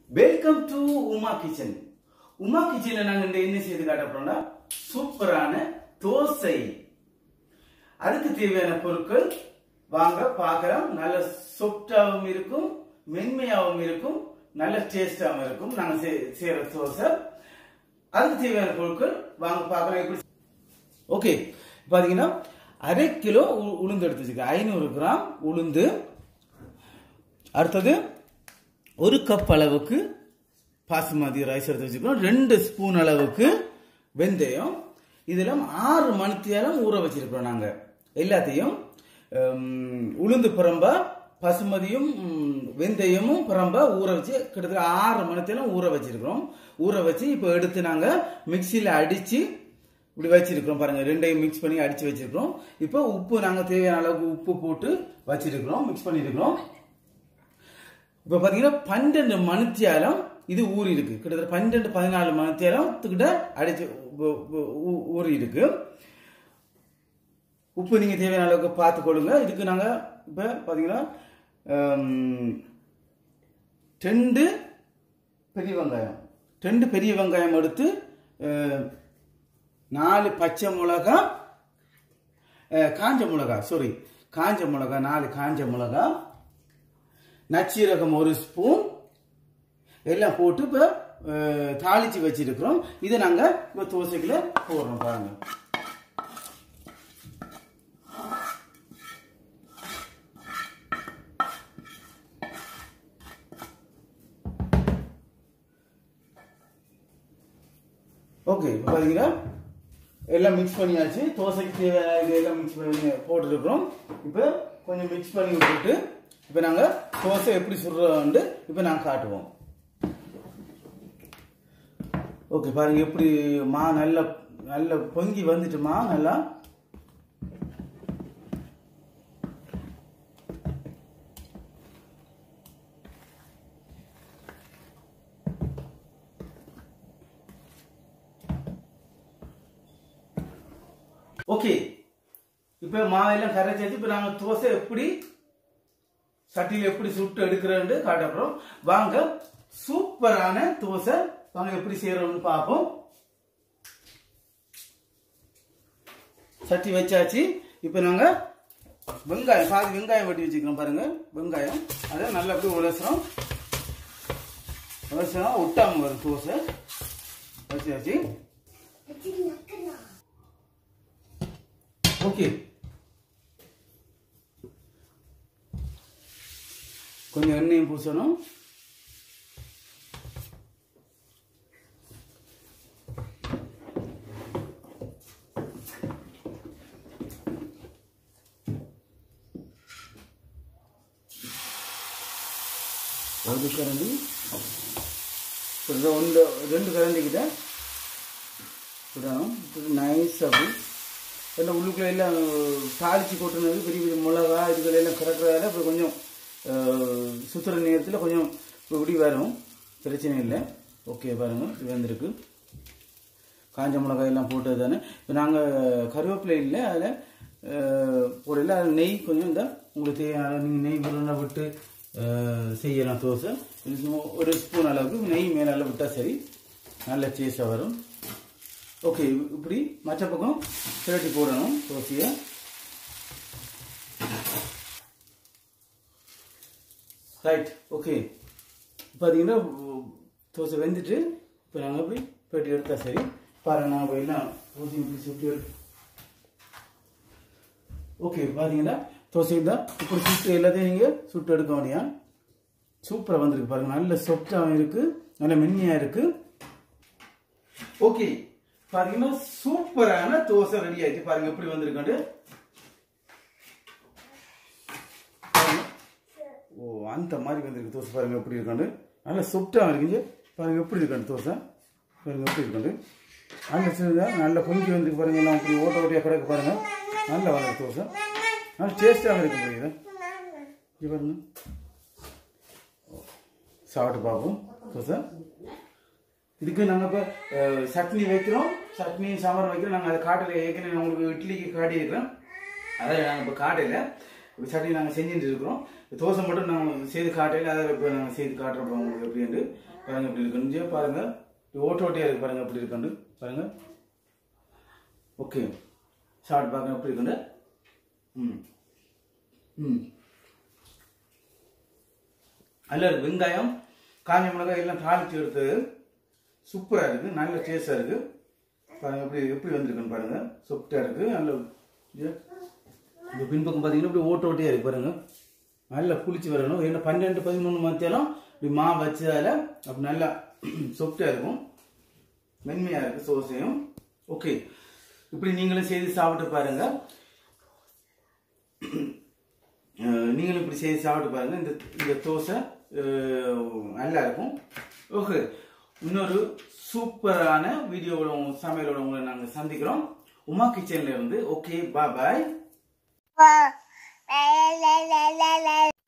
Welcome to Uma kitchen Uma கிச்சன்ல நாங்க இந்த என்ன செய்து காட்ட போறோம்னா சூப்பரான தோசை அதுக்கு தேவையான பொருட்கள் வாங்க பார்க்கலாம் நல்ல சொப்டாவும் இருக்கும் மென்மையாகவும் இருக்கும் நல்ல டேஸ்டாகவும் இருக்கும் நாங்க செய்- செய்யற தோசை அதுக்கு தேவையான பொருட்கள் வாங்க பார்க்கலாம் எப்படி ஓகே பாத்தீங்கன்னா அரை கிலோ உ- உளுந்து எடுத்து வச்சுக்க ஐநூறு கிராம் உளுந்து அடுத்தது ஒரு கப் அளவுக்கு பாசுமதி ரைஸ் எடுத்து வச்சுக்கிறோம் ரெண்டு ஸ்பூன் அளவுக்கு வெந்தயம் இதில் ஆறு மணித்தியாலம் ஊற வச்சிருக்கிறோம் நாங்கள் எல்லாத்தையும் ஹம், உளுந்து புறம்பா பசுமதியும் ம், வெந்தயமும் புறம்பா ஊற வச்சு கிட்டத்தட்ட ஆறு மணித்தியாலம் ஊற வச்சிருக்கிறோம் ஊற வச்சு இப்போ எடுத்து நாங்கள் மிக்சியில் அடித்து இப்படி வச்சிருக்கிறோம் பாருங்க ரெண்டையும் மிக்ஸ் பண்ணி அடிச்சு வச்சிருக்கிறோம் இப்போ உப்பு நாங்கள் தேவையான அளவுக்கு உப்பு போட்டு வச்சிருக்கிறோம் மிக்ஸ் பண்ணியிருக்கிறோம் இப்ப பாத்தீங்கன்னா பன்னெண்டு மணித்தியாலம் இது ஊறி இருக்கு கிட்டத்தட்ட பன்னெண்டு பதினாலு மணித்தியாலத்துக்கிட்ட அடிச்சு ஊ- ஊ- ஊ- ஊறி இருக்கு உப்பு நீங்க தேவையான அளவுக்கு பார்த்து கொள்ளுங்க இதுக்கு நாங்க இப்ப பாத்தீங்கன்னா ஹம், ரெண்டு பெரிய வெங்காயம் ரெண்டு பெரிய வெங்காயம் எடுத்து அஹ், நாலு பச்சை மிளகா அஹ், காஞ்ச மிளகா சாரி காஞ்ச மிளகா நாலு காஞ்ச மிளகா நச்சீரகம் ஒரு ஸ்பூன் எல்லாம் போட்டு இப்போ தாளிச்சு வச்சிருக்கிறோம் இதை நாங்கள் இப்போ தோசைக்குள்ள போடுறோம் பாருங்க ஓகே இப்போ பார்த்தீங்கன்னா எல்லாம் மிக்ஸ் பண்ணியாச்சு தோசைக்கு தேவையான இது எல்லாம் மிக்ஸ் பண்ணி போட்டுருக்குறோம் இப்போ கொஞ்சம் மிக்ஸ் பண்ணி விட்டுட்டு இப்போ நாங்கள் தோசை எப்படி சுடுறோம்னு இப்போ நாங்கள் காட்டுவோம் ஓகே பாருங்க எப்படி மா நல்லா நல்ல பொங்கி வந்துட்டுமா நல்லா ஓகே இப்போ மாவெல்லாம் கரைச்சாச்சு இப்போ நாங்கள் தோசை எப்படி சட்டியில் எப்படி சுட்டு எடுக்கிறோன்னு காட்டப்புறம் வாங்க சூப்பரான தோசை வாங்க எப்படி செய்யறோம்னு பார்ப்போம் சட்டி வச்சாச்சு இப்போ நாங்க வெங்காயம் பாதி வெங்காயம் வெட்டி வச்சுக்கிறோம் பாருங்க வெங்காயம் அதை நல்லா அப்படியே உலசுறோம் உலசுனா ஒட்டாம வரும் தோசை வச்சாச்சு ஓகே கொஞ்சம் எண்ணெயும் பூசணும் ஒரு கரண்டி ஒரு ரெண்டு ரெண்டு கரண்டி கிட்ட விடணும் நைஸ் அப்படி எல்லாம் உள்ளுக்குள்ள எல்லாம் தாளிச்சு கொட்டுனது பெரிய பெரிய மிளகா இதுகள் எல்லாம் கறக்கிறதால இப்போ கொஞ்சம் அஹ், சுத்துற நேரத்தில் கொஞ்சம் இப்படி வரும் பிரச்சனை இல்லை ஓகே பாருங்க இது வந்திருக்கு காஞ்ச மிளகாய் எல்லாம் போட்டது தானே இப்போ நாங்கள் கருவேப்பிலை இல்லை அதில் போடல அதில் நெய் கொஞ்சம் இந்த உங்களுக்கு தேவையான நீங்கள் நெய் விரல விட்டு அஹ், செய்யலாம் தோசை இது சும்மா ஒரு ஸ்பூன் அளவுக்கு நெய் மேலே விட்டால் சரி நல்ல டேஸ்டாக வரும் ஓகே இப்படி மற்ற பக்கம் திரட்டி போடணும் தோசையை ரைட் ஓகே பார்த்தீங்கன்னா தோசை வெந்துட்டு இப்போ நாங்கள் இப்படி பேட்டி எடுத்தா சரி பாருங்க நாங்கள் எல்லாம் தோசை இப்படி சுட்டு எடுத்து ஓகே பார்த்தீங்கன்னா தோசை தான் இப்படி சுட்டு எல்லாத்தையும் நீங்கள் சுட்டு எடுக்க வேண்டியா சூப்பராக வந்திருக்கு பாருங்க நல்ல சொப்டாகவும் இருக்கு நல்ல மென்மையாக இருக்கு ஓகே பாத்தீங்கன்னா சூப்பரான தோசை ரெடி ஆயிட்டு பாருங்க எப்படி வந்திருக்காண்டு பாருங்க. ஓ அந்த மாதிரி வந்திருக்கு தோசை பாருங்க எப்படி இருக்காண்டு நல்ல சொப்டா இருக்குங்க பாருங்க எப்படி இருக்காண்டு தோசை பாருங்க எப்படி இருக்காண்டு நல்ல சின்னதா நல்ல பொங்கி வந்து பாருங்க எல்லாம் அப்படி ஓட்ட ஓட்டியா கிடக்கு பாருங்க நல்ல வந்திருக்கு தோசை நல்ல டேஸ்டாக இருக்கு பாருங்க இது பாருங்க சாப்பிட்டு பார்ப்போம் தோசை இதுக்கு நாங்கள் இப்போ சட்னி வைக்கிறோம் சட்னி சாம்பார் வைக்கிறோம் நாங்கள் அதை காட்டில் ஏற்கனவே நான் உங்களுக்கு இட்லிக்கு காட்டியிருக்கிறோம் அதை நாங்கள் இப்போ காட்டையில் சட்னி நாங்கள் செஞ்சுட்டு இருக்கிறோம் தோசை மட்டும் நான் செய்து காட்டையில் அதை இப்போ நாங்கள் செய்து காட்டுறோம் உங்களுக்கு எப்படின்னு பாருங்க எப்படி இருக்குன்னு பாருங்க இப்படி ஓட்ட ஓட்டையாக இருக்கு பாருங்க எப்படி இருக்குன்னு பாருங்க ஓகே ஷார்ட் பாருங்க எப்படி இருக்குன்னு ம் ம் அதில் இருக்கு வெங்காயம் காஞ்ச மிளகாய் எல்லாம் தாளிச்சு எடுத்து சூப்பராக இருக்குது நல்ல டேஸ்டாக இருக்குது பாருங்க எப்படி எப்படி வந்திருக்குன்னு பாருங்க சாஃப்டாக இருக்குது நல்ல இது இந்த பின்பக்கம் பார்த்தீங்கன்னா இப்படி ஓட்ட ஓட்டையாக இருக்கு பாருங்க நல்லா புளிச்சு வரணும் ஏன்னா பன்னெண்டு பதிமூணு மத்தியாலும் இப்படி மா வச்சதால அப்படி நல்லா சாஃப்டாக இருக்கும் மென்மையாக இருக்குது சோசையும் ஓகே இப்படி நீங்களும் செய்து சாப்பிட்டு பாருங்க அஹ் நீங்களும் இப்படி செய்து சாப்பிட்டு பாருங்க இந்த இந்த தோசை அஹ், நல்லா இருக்கும் ஓகே இன்னொரு சூப்பரான வீடியோவோட உங்க- சமையலோட உங்களை நாங்கள் சந்திக்கிறோம் உமா கிச்சன்ல இருந்து ஓகே பா பாய் Ba- la la la la la la